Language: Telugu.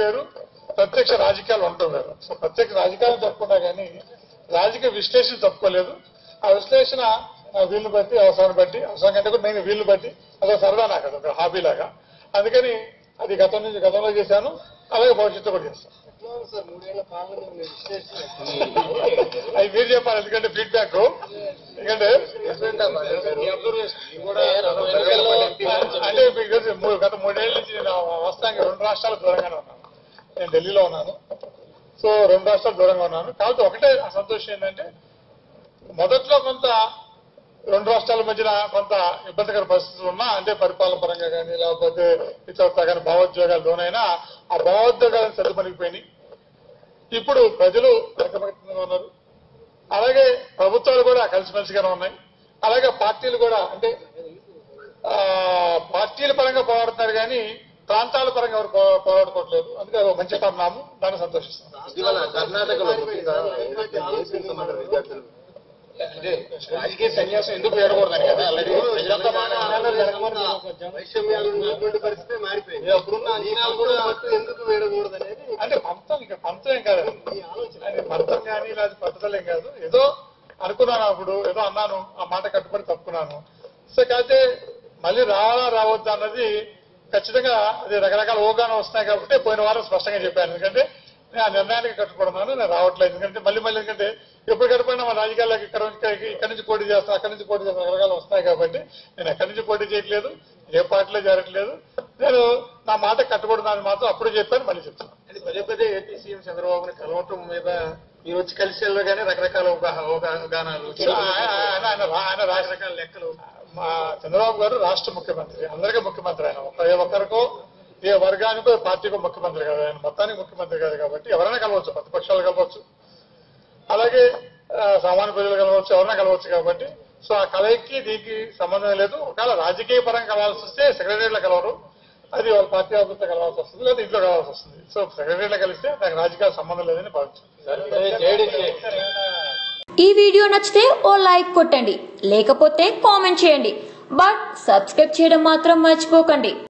వేరు ప్రత్యక్ష రాజకీయాలు ఉండటం వేరు సో ప్రత్యక్ష రాజకీయాలు తప్పుకున్నా కానీ రాజకీయ విశ్లేషణ తప్పుకోలేదు ఆ విశ్లేషణ ఆ వీళ్ళు బట్టి అవసరాన్ని బట్టి అవసరం కంటే కూడా నేను వీళ్ళు బట్టి అదొక సరదా నాకు అదొక హాబీ లాగా అందుకని అది గతం నుంచి గతంలో చేశాను అలాగే భవిష్యత్తు కూడా చేస్తాను సార్ మూడేళ్ల పాలన మీరు విశ్లేషణ అది మీరు చెప్పాలి ఎందుకంటే ఫీడ్బ్యాక్ ఎందుకంటే అంటే మీకు తెలుసు, మూ- గత మూడేళ్ల నుంచి నేను వస్తానికి రెండు రాష్ట్రాలు దూరంగానే ఉన్నాను నేను ఢిల్లీలో ఉన్నాను సో రెండు రాష్ట్రాలు దూరంగా ఉన్నాను కాబట్టి ఒకటే సంతోషం ఏంటంటే మొదట్లో కొంత రెండు రాష్ట్రాల మధ్యన కొంత ఇబ్బందికర పరిస్థితులు ఉన్నా అంటే పరిపాలన పరంగా కానీ లేకపోతే ఇతర కానీ భావోద్వేగాలు లోనైనా ఆ భావోద్వేగాలను సర్దుమణిగిపోయినాయి ఇప్పుడు ప్రజలు ఐకమత్యంగా ఉన్నారు అలాగే ప్రభుత్వాలు కూడా కలిసిమెలిసిగానే ఉన్నాయి అలాగే పార్టీలు కూడా అంటే ఆ, పార్టీల పరంగా పోరాడుతున్నారు కానీ ప్రాంతాల పరంగా ఎవరు పో- పోరాడుకోవట్లేదు అందుకే అది ఒక మంచి పరిణామం దాన్ని సంతోషిస్తాను ఇటీవల కర్ణాటకలో ముఖ్యంగా ఏదైతే ఏపీకి సంబంధించిన విద్యార్థులు అంటే రాజకీయ సన్యాసం ఎందుకు వేడకూడదని కదా అలాగే ప్రజలంతా బాగా వైషమ్యాలు ఉన్నటువంటి పరిస్థితి మారిపోయింది అప్పుడున్న అంచనాలు కూడా మొత్తం ఎందుకు వేయకూడదు అనేది అంటే పంతం ఇక పంతం ఏం కాదు ఈ ఆలోచన అది పంతం కానీ లేదా పట్టుదలేం కాదు ఏదో అనుకున్నాను అప్పుడు ఏదో అన్నాను ఆ మాట కట్టుబడి తప్పుకున్నాను సో కాకపోతే మళ్ళీ రావాలా రావద్దా అన్నది ఖచ్చితంగా అది రకరకాల ఊగానే వస్తున్నాయి కాబట్టి పోయిన వారం స్పష్టంగా చెప్పాను ఎందుకంటే నేను ఆ నిర్ణయానికి కట్టుకున్నాను నేను రావట్లేదు ఎందుకంటే మళ్ళీ మళ్ళీ ఎందుకంటే ఎప్పుడు కట్టుకున్నా మన రాజకీయాలకు ఇక్కడ నుంచి- ఇక్కడి నుంచి పోటీ చేస్తాను అక్కడి నుంచి పోటీ చేస్తాను రకరకాలు వస్తాయి కాబట్టి నేను ఎక్కడి నుంచి పోటీ చేయట్లేదు ఏ పార్టీలో జరగట్లేదు నేను నా మాట కట్టుబడినాను మాత్రం అప్పుడు చెప్పాను మళ్ళీ చెప్తాను అది పదే పదే ఏపీ సీఎం చంద్రబాబుని కలవటం మీద మీరు వచ్చి కలిసి వెళ్ళగానే రకరకాల అవగా- అవగాహనాలు ఆయన ఆయన- ఆయన రా- ఆయన రాష్ట్ర రకరకాల లెక్కలు మా చంద్రబాబు గారు రాష్ట్ర ముఖ్యమంత్రి అందరికీ ముఖ్యమంత్రి ఆయన ఒక ఏ ఒక్కరికో ఏ వర్గానికో ఏ పార్టీకో ముఖ్యమంత్రి కాదు ఆయన మొత్తానికి ముఖ్యమంత్రి కాదు కాబట్టి ఎవరైనా కలవచ్చు ప్రతిపక్షాలు కలవచ్చు అలాగే ఆ, సామాన్య ప్రజలు కలవచ్చు ఎవరైనా కలవచ్చు కాబట్టి సో ఆ కలయికి దీనికి సంబంధం లేదు ఒకవేళ రాజకీయ పరంగా కలవాల్సి వస్తే సెక్రటరీలో కలవరు అది వాళ్ళ పార్టీ ఆఫీస్లో కలవాల్సి వస్తుంది లేదా ఇంట్లో కలవాల్సి వస్తుంది సో సెక్రటరీలో కలిస్తే దానికి రాజకీయ సంబంధం లేదని భావించారు ఈ వీడియో నచ్చితే ఓ లైక్ కొట్టండి లేకపోతే కామెంట్ చేయండి బట్ సబ్స్క్రైబ్ చేయడం మాత్రం మర్చిపోకండి